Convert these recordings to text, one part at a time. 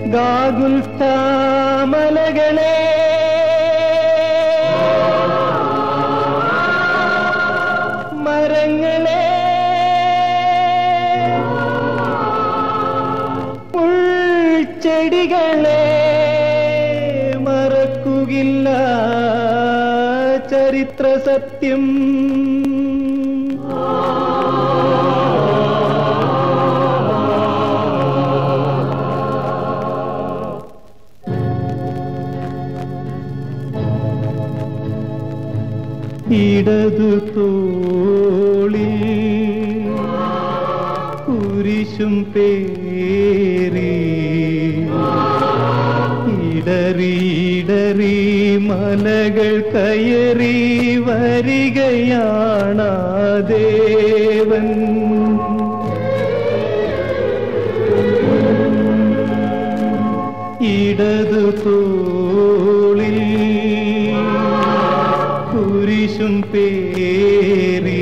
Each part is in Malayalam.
ഗാഗുൽത്താമലകളെ മരങ്ങളെ പുൽച്ചെടികളെ മറക്കുകില്ല ചരിത്ര സത്യം ഇടതു തോളി കുരിശും പേരി ഇടറിയിടറി മലകൾ കയറി വരികയാണ് ദേവൻ ഇടതു തോളിൽ കുരിശും പേരി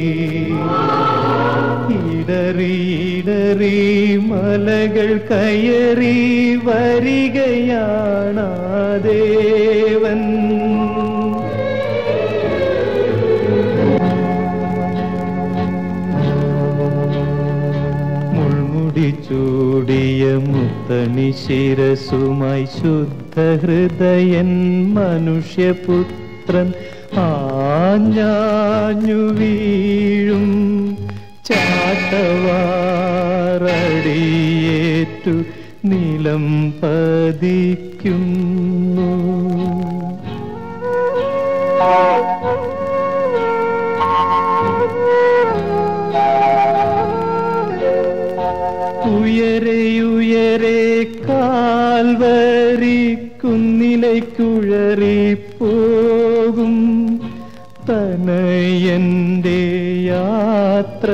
ഇടറിയിടറി മലകൾ കയറി വരികയാണ് ദേവൻ മുൾമുടി ചൂടിയ മുത്തണി ശിരസുമായി ശുദ്ധ ഹൃദയൻ മനുഷ്യപുത്രൻ ആഞ്ഞാഞ്ഞു വീഴും ചാട്ടവാറടിയേറ്റു നിലം പതിക്കുന്നു ഉയരെയുയരെ കാൽവരി കുന്നിലേക്കുഴറി പോകും തനയന്റെ യാത്ര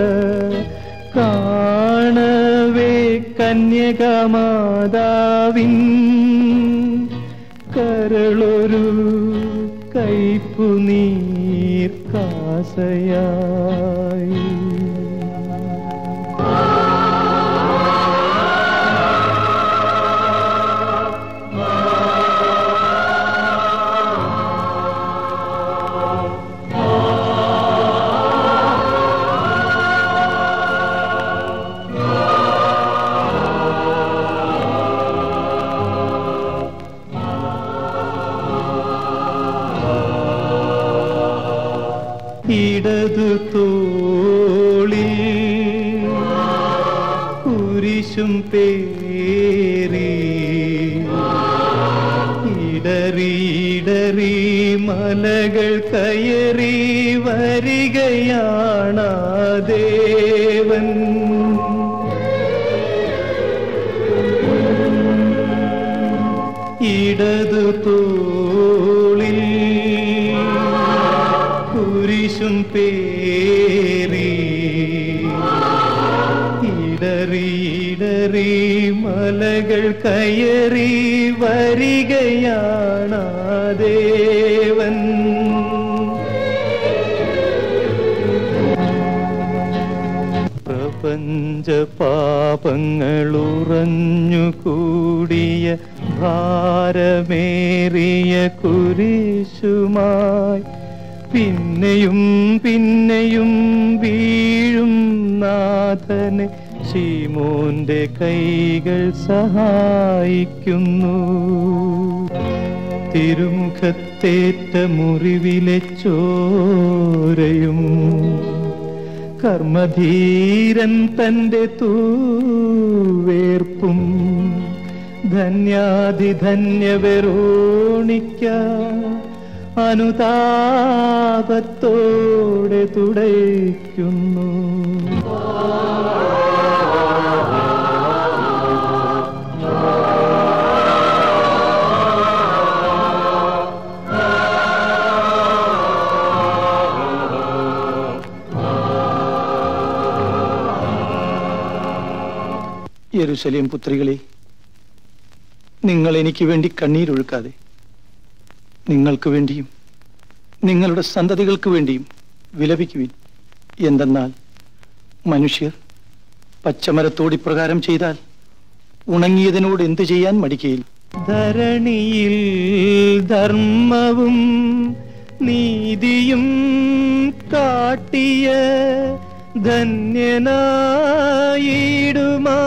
കാണവേ കന്യകമാതാവിൻ കരളൊരു കൈപ്പു നീർ കാസയായി ഇടതു തോളി കുരിശും പേരി ഇടറിയിടറി മലകൾ കയറി വരികയാണ് ദേവൻ ഇടതു തോളിൽ കുരിശും പേരി ഇടറിയിടറി മലകൾ കയറി വരികയാണ് ദേവൻ പ്രപഞ്ച പാപങ്ങളുറഞ്ഞുകൂടിയ ഭാരമേറിയ കുരിശുമായി പിന്നെയും പിന്നെയും വീഴും നാഥനെ ശീമോന്റെ കൈകൾ സഹായിക്കുന്നു തിരുമുഖത്തേറ്റ മുറിവിലെ ചോരയും കർമ്മധീരൻ തന്റെ തൂവേർപ്പും ധന്യാധിധന്യ വെറോണിക്ക അനുതാപത്തോടെ തുടയ്ക്കുന്നു യെരുശലേം പുത്രികളെ നിങ്ങൾ എനിക്ക് വേണ്ടി കണ്ണീരൊഴുക്കാതെ നിങ്ങൾക്ക് വേണ്ടിയും നിങ്ങളുടെ സന്തതികൾക്ക് വേണ്ടിയും വിലപിക്കുവിൻ എന്തെന്നാൽ മനുഷ്യർ പച്ചമരത്തോട് ഇപ്രകാരം ചെയ്താൽ ഉണങ്ങിയതിനോട് എന്തു ചെയ്യാൻ മടിക്കയിൽ ധരണിയിൽ ധർമ്മവും നീതിയും കാട്ടിയ ധന്യനായിടുമാ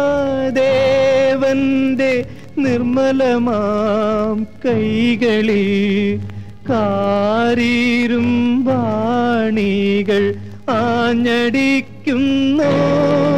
ദേവന്റെ നിർമ്മലമാം കൈകളിൽ കാരീരും വാണികൾ ആഞ്ഞടിക്കുന്നോ